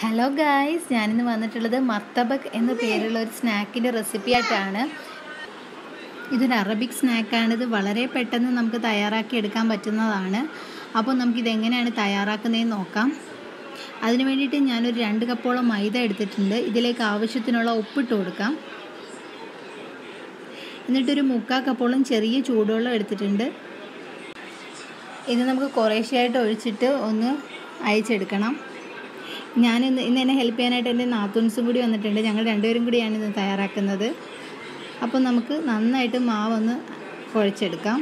hello guys ഞാനിന്ന് വന്നിട്ടുള്ളത് മർത്തബക് എന്ന പേരുള്ള ഒരു സ്നാക്കിൻ്റെ റെസിപ്പി ആയിട്ടാണ് ഇതൊരു അറബിക് സ്നാക്കാണ് ഇത് വളരെ പെട്ടെന്ന് നമുക്ക് തയ്യാറാക്കി എടുക്കാൻ പറ്റുന്നതാണ് അപ്പോൾ നമുക്കിത് എങ്ങനെയാണ് തയ്യാറാക്കുന്നതെന്ന് നോക്കാം അതിന് വേണ്ടിയിട്ട് ഞാനൊരു രണ്ട് കപ്പോളം മൈദ എടുത്തിട്ടുണ്ട് ഇതിലേക്ക് ആവശ്യത്തിനുള്ള ഉപ്പിട്ട് കൊടുക്കാം എന്നിട്ടൊരു മുക്കാൽ കപ്പോളം ചെറിയ ചൂടുവെള്ളം എടുത്തിട്ടുണ്ട് ഇത് നമുക്ക് കുറേശ്ശെയായിട്ട് ഒഴിച്ചിട്ട് ഒന്ന് അയച്ചെടുക്കണം ഞാൻ ഇന്ന് ഇന്ന് എന്നെ ഹെൽപ്പ് ചെയ്യാനായിട്ട് എൻ്റെ നാത്തൂൻസും കൂടി വന്നിട്ടുണ്ട് ഞങ്ങൾ രണ്ടുപേരും കൂടിയാണ് ഇത് തയ്യാറാക്കുന്നത് അപ്പോൾ നമുക്ക് നന്നായിട്ട് മാവൊന്ന് കുഴച്ചെടുക്കാം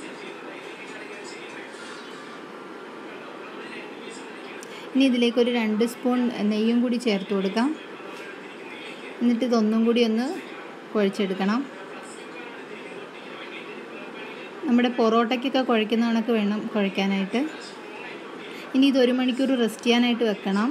ഇനി ഇതിലേക്ക് ഒരു രണ്ട് സ്പൂൺ നെയ്യും കൂടി ചേർത്ത് കൊടുക്കാം എന്നിട്ട് ഇതൊന്നും കൂടി ഒന്ന് കുഴച്ചെടുക്കണം നമ്മുടെ പൊറോട്ടയ്ക്കൊക്കെ കുഴക്കുന്ന കണക്ക് വേണം കുഴയ്ക്കാനായിട്ട് ഇനി ഇത് ഒരു മണിക്കൂർ റെസ്റ്റ് ചെയ്യാനായിട്ട് വെക്കണം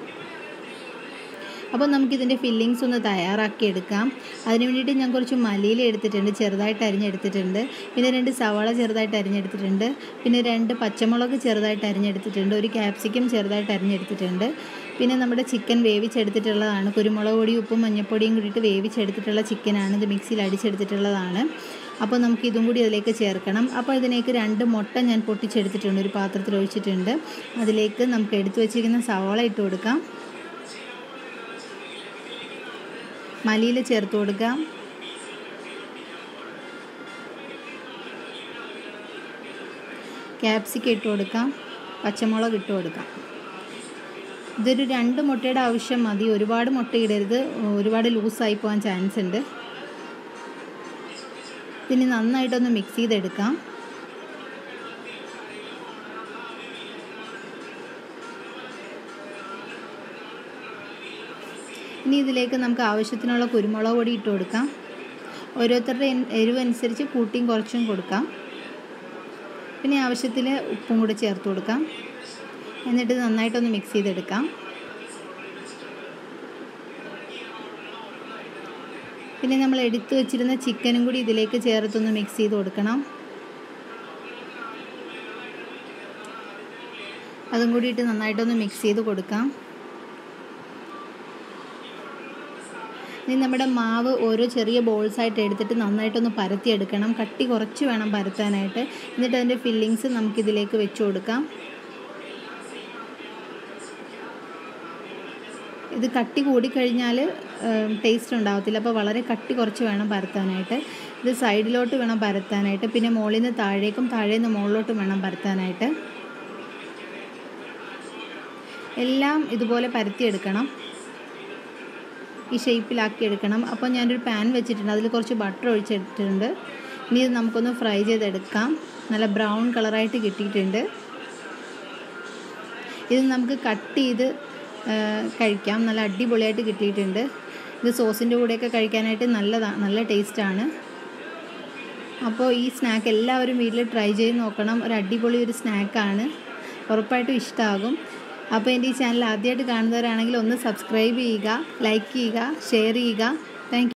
അപ്പോൾ നമുക്കിതിൻ്റെ ഫില്ലിങ്സ് ഒന്ന് തയ്യാറാക്കി എടുക്കാം അതിന് വേണ്ടിയിട്ട് ഞാൻ കുറച്ച് മല്ലിയില എടുത്തിട്ടുണ്ട് ചെറുതായിട്ട് അരിഞ്ഞെടുത്തിട്ടുണ്ട് പിന്നെ രണ്ട് സവാള ചെറുതായിട്ട് അരിഞ്ഞെടുത്തിട്ടുണ്ട് പിന്നെ രണ്ട് പച്ചമുളക് ചെറുതായിട്ട് അരിഞ്ഞെടുത്തിട്ടുണ്ട് ഒരു ക്യാപ്സിക്കം ചെറുതായിട്ട് അരിഞ്ഞെടുത്തിട്ടുണ്ട് പിന്നെ നമ്മുടെ ചിക്കൻ വേവിച്ചെടുത്തിട്ടുള്ളതാണ് കുരുമുളക് പൊടി ഉപ്പും മഞ്ഞൾപ്പൊടിയും കൂടിയിട്ട് വേവിച്ചെടുത്തിട്ടുള്ള ചിക്കനാണ് ഇത് മിക്സിയിൽ അടിച്ചെടുത്തിട്ടുള്ളതാണ് അപ്പോൾ നമുക്ക് ഇതും കൂടി അതിലേക്ക് ചേർക്കണം അപ്പോൾ ഇതിലേക്ക് രണ്ട് മുട്ട ഞാൻ പൊട്ടിച്ചെടുത്തിട്ടുണ്ട് ഒരു പാത്രത്തിൽ ഒഴിച്ചിട്ടുണ്ട് അതിലേക്ക് നമുക്ക് എടുത്തു വച്ചിരിക്കുന്ന സവാള ഇട്ട് കൊടുക്കാം മല്ലിയിൽ ചേർത്ത് കൊടുക്കാം ക്യാപ്സിക്കം ഇട്ട് കൊടുക്കാം പച്ചമുളക് ഇട്ട് കൊടുക്കാം ഇതൊരു രണ്ട് മുട്ടയുടെ ആവശ്യം മതി ഒരുപാട് മുട്ട ഇടരുത് ഒരുപാട് ലൂസായി പോകാൻ ചാൻസ് ഉണ്ട് ഇതിന് നന്നായിട്ടൊന്ന് മിക്സ് ചെയ്തെടുക്കാം ഇനി ഇതിലേക്ക് നമുക്ക് ആവശ്യത്തിനുള്ള കുരുമുളക് പൊടി ഇട്ട് കൊടുക്കാം ഓരോരുത്തരുടെ എരിവ് അനുസരിച്ച് കൂട്ടിയും കുറച്ചും കൊടുക്കാം പിന്നെ ആവശ്യത്തിൽ ഉപ്പും കൂടി ചേർത്ത് കൊടുക്കാം എന്നിട്ട് നന്നായിട്ടൊന്ന് മിക്സ് ചെയ്തെടുക്കാം പിന്നെ നമ്മൾ എടുത്തു വെച്ചിരുന്ന ചിക്കനും കൂടി ഇതിലേക്ക് ചേർത്തൊന്ന് മിക്സ് ചെയ്ത് കൊടുക്കണം അതും കൂടിയിട്ട് നന്നായിട്ടൊന്ന് മിക്സ് ചെയ്ത് കൊടുക്കാം ഇനി നമ്മുടെ മാവ് ഓരോ ചെറിയ ബോൾസ് ആയിട്ട് എടുത്തിട്ട് നന്നായിട്ടൊന്ന് പരത്തിയെടുക്കണം കട്ടി കുറച്ച് വേണം പരത്താനായിട്ട് എന്നിട്ട് അതിൻ്റെ ഫില്ലിങ്സ് നമുക്കിതിലേക്ക് വെച്ച് കൊടുക്കാം ഇത് കട്ടി കൂടിക്കഴിഞ്ഞാൽ ടേസ്റ്റ് ഉണ്ടാകത്തില്ല അപ്പോൾ വളരെ കട്ടി കുറച്ച് വേണം പരത്താനായിട്ട് ഇത് സൈഡിലോട്ട് വേണം പരത്താനായിട്ട് പിന്നെ മുകളിൽ നിന്ന് താഴേക്കും താഴെ നിന്ന് മുകളിലോട്ടും വേണം പരത്താനായിട്ട് എല്ലാം ഇതുപോലെ പരത്തിയെടുക്കണം ഈ ഷേപ്പിലാക്കി എടുക്കണം അപ്പോൾ ഞാനൊരു പാൻ വെച്ചിട്ടുണ്ട് അതിൽ കുറച്ച് ബട്ടർ ഒഴിച്ചെടുത്തിട്ടുണ്ട് ഇനി ഇത് നമുക്കൊന്ന് ഫ്രൈ ചെയ്തെടുക്കാം നല്ല ബ്രൗൺ കളറായിട്ട് കിട്ടിയിട്ടുണ്ട് ഇത് നമുക്ക് കട്ട് ചെയ്ത് കഴിക്കാം നല്ല അടിപൊളിയായിട്ട് കിട്ടിയിട്ടുണ്ട് ഇത് സോസിൻ്റെ കൂടെയൊക്കെ കഴിക്കാനായിട്ട് നല്ലതാണ് നല്ല ടേസ്റ്റാണ് അപ്പോൾ ഈ സ്നാക്ക് എല്ലാവരും വീട്ടിൽ ട്രൈ ചെയ്ത് നോക്കണം ഒരു അടിപൊളി ഒരു സ്നാക്കാണ് ഉറപ്പായിട്ടും ഇഷ്ടമാകും അപ്പോൾ എൻ്റെ ഈ ചാനൽ ആദ്യമായിട്ട് കാണുന്നവരാണെങ്കിൽ ഒന്ന് സബ്സ്ക്രൈബ് ചെയ്യുക ലൈക്ക് ചെയ്യുക ഷെയർ ചെയ്യുക താങ്ക്